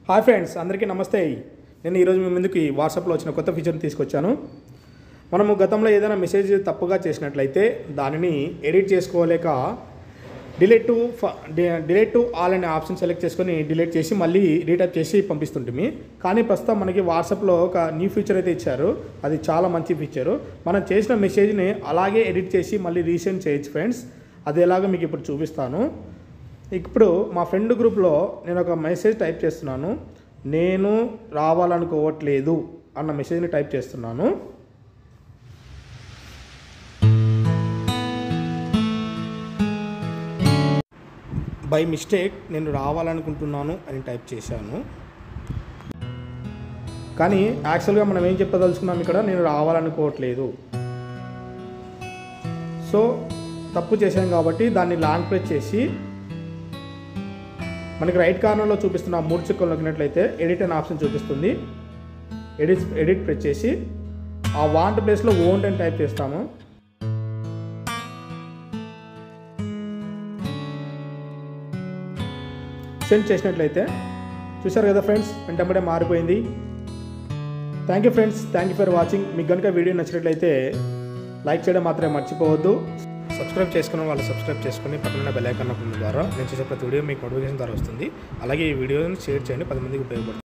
hi friends అందరికీ నమస్తే నేను ఈరోజు మీ ముందుకి వాట్సాప్లో వచ్చిన కొత్త ఫీచర్ని తీసుకొచ్చాను మనము గతంలో ఏదైనా మెసేజ్ తప్పుగా చేసినట్లయితే దానిని ఎడిట్ చేసుకోలేక delete to delete to all అనే ఆప్షన్ సెలెక్ట్ చేసుకొని డిలీట్ చేసి మళ్ళీ రీటైప్ చేసి పంపిస్తుంటిమి కానీ ప్రస్తుతం మనకి వాట్సాప్లో ఒక న్యూ ఫీచర్ అయితే ఇచ్చారు అది చాలా మంచి ఫీచరు మనం చేసిన మెసేజ్ని అలాగే ఎడిట్ చేసి మళ్ళీ రీసెండ్ చేయొచ్చు ఫ్రెండ్స్ అది ఎలాగో మీకు ఇప్పుడు చూపిస్తాను ఇప్పుడు మా ఫ్రెండ్ గ్రూప్లో నేను ఒక మెసేజ్ టైప్ చేస్తున్నాను నేను రావాలనుకోవట్లేదు అన్న మెసేజ్ని టైప్ చేస్తున్నాను బై మిస్టేక్ నేను రావాలనుకుంటున్నాను అని టైప్ చేశాను కానీ యాక్చువల్గా మనం ఏం చెప్పదలుచుకున్నాం ఇక్కడ నేను రావాలనుకోవట్లేదు సో తప్పు చేశాను కాబట్టి దాన్ని లాంగ్ ప్రెస్ చేసి మనకి రైట్ కార్నర్లో చూపిస్తున్న ఆ మూడు చుక్కలు నొక్కినట్లయితే ఎడిట్ అనే ఆప్షన్ చూపిస్తుంది ఎడిట్ ఎడిట్ ప్రెస్ చేసి ఆ వాంట్ ప్లేస్లో ఓంట్ అని టైప్ చేస్తాము సెండ్ చేసినట్లయితే చూసారు కదా ఫ్రెండ్స్ వెంటబడే మారిపోయింది thank you friends thank you for watching మీకు కనుక వీడియో నచ్చినట్లయితే లైక్ చేయడం మాత్రమే మర్చిపోవద్దు సబ్స్క్రైబ్ చేసుకున్న వాళ్ళు సబ్స్క్రైబ్ చేసుకుని పక్కన బెల్ ఐకాన్ నొక్కడం ద్వారా నేను చేసే ప్రతి వీడియో మీకు నోటిఫికేషన్ ద్వారా వస్తుంది అలాగే ఈ వీడియోని షేర్ చేయండి పది మందికి ఉపయోగపడుతుంది